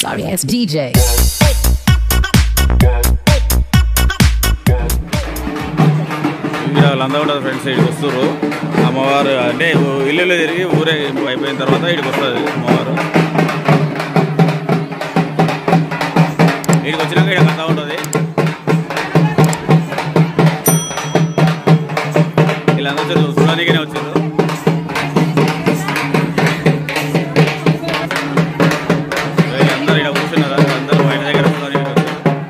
sorry ass DJ. ఇక్కడ వాళ్ళందరూ కూడా ఫ్రెండ్స్ ఇక్కడికి వస్తారు అమ్మవారు అంటే ఊ- ఇల్లు తిరిగి ఊరే అయిపోయిన తర్వాత ఇక్కడికి వస్తుంది అమ్మవారు ఇక్కడికి వచ్చినాక ఇక్కడ కథ ఉంటుంది వీళ్ళందరూ వచ్చారు చూడడానికనే వచ్చారు వీళ్ళందరూ ఇక్కడ కూర్చున్నారు అందరూ బయట దగ్గర చూడడానికి వచ్చారు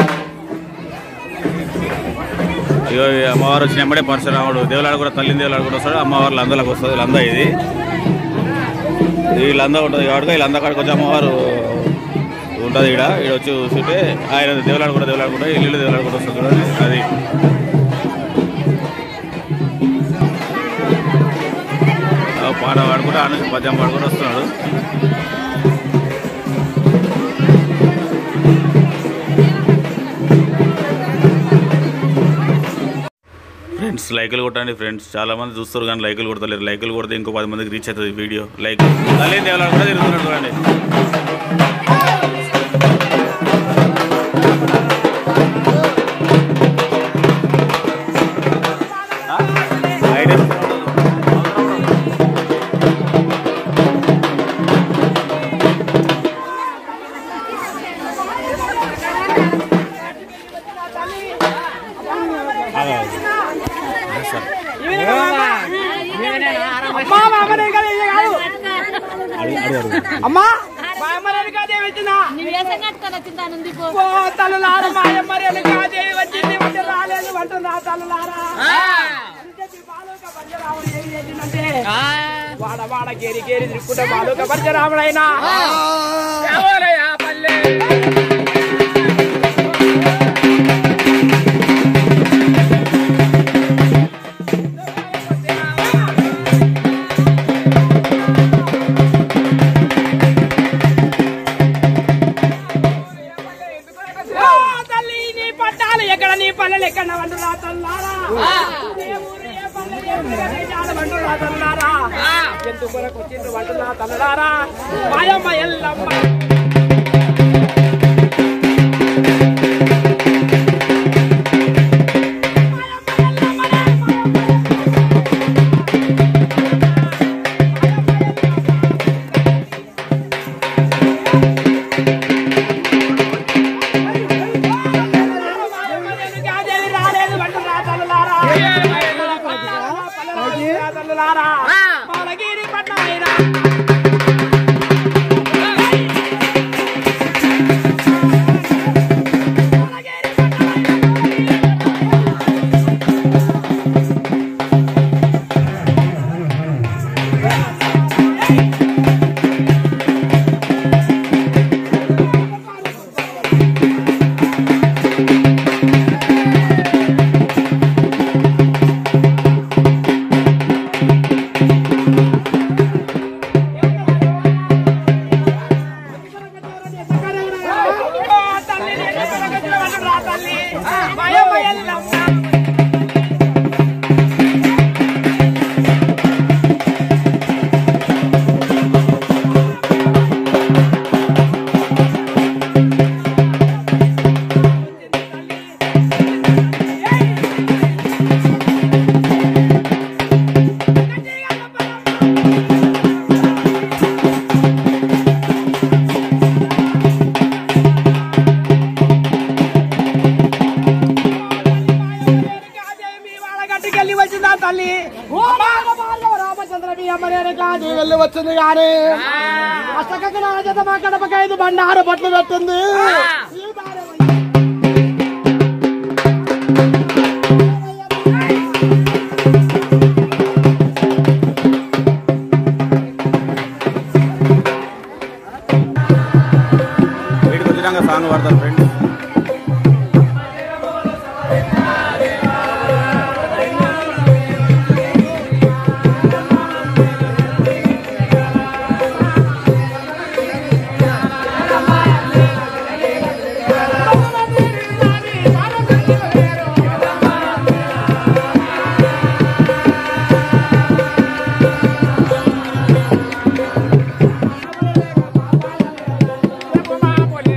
ఇగో ఈ అమ్మవారు వచ్చిన వెంబడే పరశురాముడు దేవులాడు కూడా తల్లిని దేవులాడు కూడా వస్తాడు అమ్మవారు లందలకు వస్తుంది లంద ఇది ఈ లంద ఉంటుంది కాబట్టి ఈ లంద కాడికి వచ్చి అమ్మవారు ఉంటుంది ఇక్కడ ఇక్కడ వచ్చి చూస్తుంటే ఆయన దేవులాడు కూడా దేవులాడు కూడా ఇల్లు దేవులాడు కూడా వస్తుంది చూడండి అది ఆ పాట పాడుకుంటూ ఆ నుంచి పద్యం పాడుకుంటూ వస్తున్నాడు ఫ్రెండ్స్ లైకులు కొట్టండి ఫ్రెండ్స్ చాలా మంది చూస్తారు కానీ లైకులు కొడతలేరు లైకులు కొడితే ఇంకో పది మందికి రీచ్ అవుతుంది వీడియో లైక్ తల్లి దేవాలయం కూడా తిరుగుతున్నాడు చూడండి ఆ? ఐడియా అమ్మా మా అమ్మ నేను కాదు, ఇది కాదు. అమ్మా మా అమ్మ నేను కాదే వచ్చిందా నువ్వు వేసం కట్టుకొని వచ్చిందా నుండి పో ఓ తల్లులార మా అమ్మ నేను కాదే వచ్చింది వంట రాలేదు వంట రా తల్లులారా ఇంతకీ బాలుక పరశురాముడు ఏం చేసిందంటే వాడ వాడ గేరి గేరి తిరుక్కుంటే బాలుక పరశురాముడైనా ఎవరయ్యా పల్లె ఓ తల్లి నీ పట్టాలు ఎక్కడ నీ పల్లెలు ఎక్కడ వండు రాతల్లారా ఏ ఊరు ఏ పల్లె ఏ ఊరు ఏ జాడ వండు రాతల్లారా ఎందుకు కొరకు వచ్చిండ్రు వండు రాతల్లారా మాయమ్మ ఎల్లమ్మ గాజేవి రాలేదు వండు రాతల్లారా రాతల్లారా పాలగిరి పట్నాయిరా గట్టికెళ్ళి వచ్చిందా తల్లి ఓ బాల బాల రామచంద్ర మీ అమ్మ నేను కాదు వెళ్ళి వచ్చింది గాని అసకకి నా జత మా కడపకి ఐదు బండారు బట్టలు పెట్టింది ఈ బాల వీడికి వచ్చినాక సాంగ్ పాడతారు ఫ్రెండ్స్ మా పొలి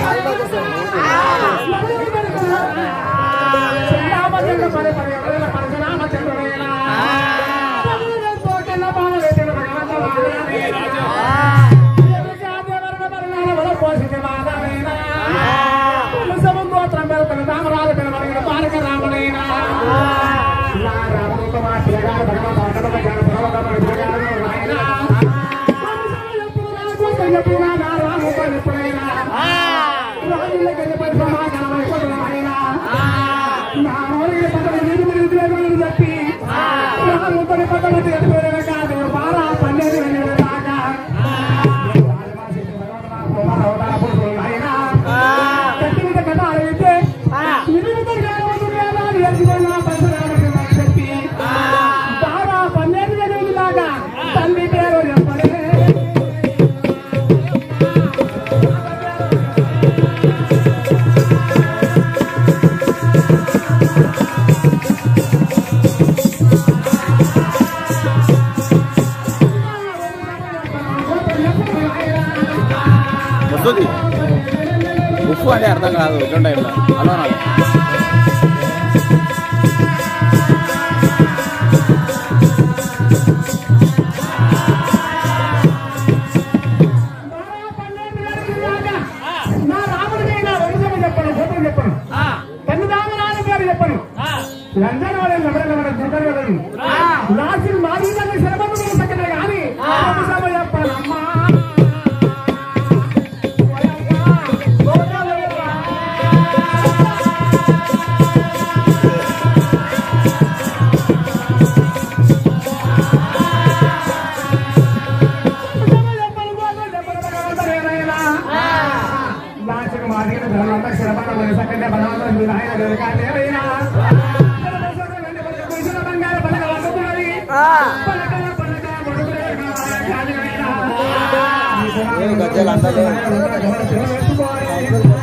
తల్లి పేరు చెప్పలే వస్తుంది ఉప్పు అంటే అర్థం కాదు ఎట్లా టైంలో అలా నాకు నా రాముడికైనా వంశం చెప్పను గోత్రం చెప్పను కన్నుదామనాథ పేరు చెప్పను లండన్ వాళ్ళని ఎవరైనా గుంటలు వెళ్ళను లాస్ట్ మాది శ్రమను సక్కనే కానీ వంశం చెప్పను అమ్మా గజ్జలు అందలేదు